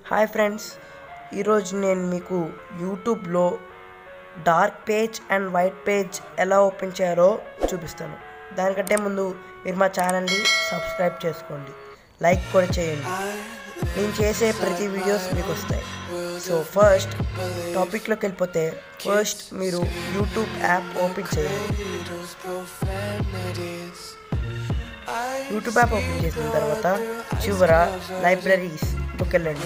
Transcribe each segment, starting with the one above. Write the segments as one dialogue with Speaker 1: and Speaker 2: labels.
Speaker 1: Hi friends ఈరోజు నేను మీకు యూట్యూబ్లో dark page and white page ఎలా ఓపెన్ చేయాలో చూపిస్తాను దానికంటే ముందు మీరు మా ఛానల్ని సబ్స్క్రైబ్ చేసుకోండి లైక్ కూడా చేయండి నేను చేసే ప్రతి వీడియోస్ మీకు వస్తాయి సో ఫస్ట్ టాపిక్లోకి వెళ్ళిపోతే ఫస్ట్ మీరు యూట్యూబ్ యాప్ ఓపెన్ చేయండి యూట్యూబ్ యాప్ ఓపెన్ చేసిన తర్వాత చివర లైబ్రరీస్లోకి వెళ్ళండి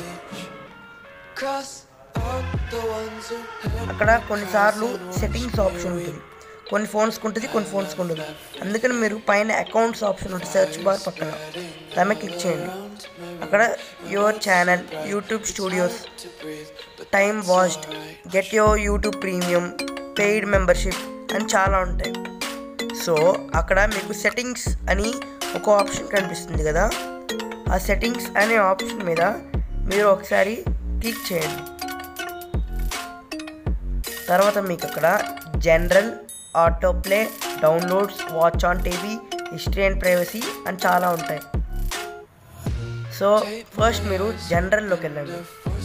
Speaker 1: అక్కడ కొన్నిసార్లు సెట్టింగ్స్ ఆప్షన్ ఉంటుంది కొన్ని ఫోన్స్కి ఉంటుంది కొన్ని ఫోన్స్కి ఉండదు అందుకని మీరు పైన అకౌంట్స్ ఆప్షన్ ఉంటుంది సెర్చ్ బార్ పక్కన దాని మీద క్లిక్ చేయండి అక్కడ your channel YouTube studios time watched get your YouTube premium paid membership అని చాలా ఉంటాయి సో అక్కడ మీకు సెట్టింగ్స్ అని ఒక ఆప్షన్ కనిపిస్తుంది కదా ఆ సెట్టింగ్స్ అనే ఆప్షన్ మీద మీరు ఒకసారి క్లిక్ చేయండి తర్వాత మీకు అక్కడ general autoplay downloads watch on TV history and privacy అని చాలా ఉంటాయి సో ఫస్ట్ మీరు జనరల్లోకి వెళ్ళండి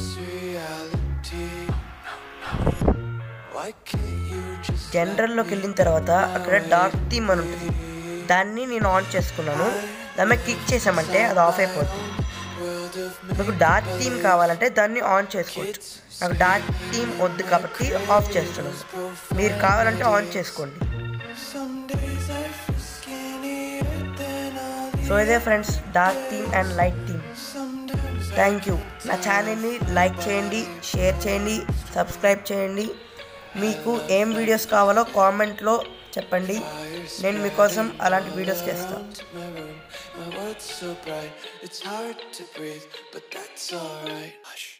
Speaker 1: జనరల్లోకి వెళ్ళిన తర్వాత అక్కడ డార్క్ థీమ్ అని ఉంటుంది దాన్ని నేను ఆన్ చేసుకున్నాను దాని మీద క్లిక్ చేసామంటే అది ఆఫ్ అయిపోతుంది మీకు డార్క్ థీమ్ కావాలంటే దాన్ని ఆన్ చేసుకోవచ్చు నాకు డార్క్ థీమ్ వద్దు కాబట్టి ఆఫ్ చేస్తున్నాను మీరు కావాలంటే ఆన్ చేసుకోండి సో ఇదే friends dark theme and light theme thank you నా ఛానల్ని లైక్ చేయండి షేర్ చేయండి సబ్స్క్రైబ్ చేయండి మీకు ఏం వీడియోస్ కావాలో కామెంట్లో చెప్పండి నేను మీకోసం అలాంటి వీడియోస్ చేస్తాను
Speaker 2: my room. My world's so bright, it's hard to breathe, but that's alright. Hush.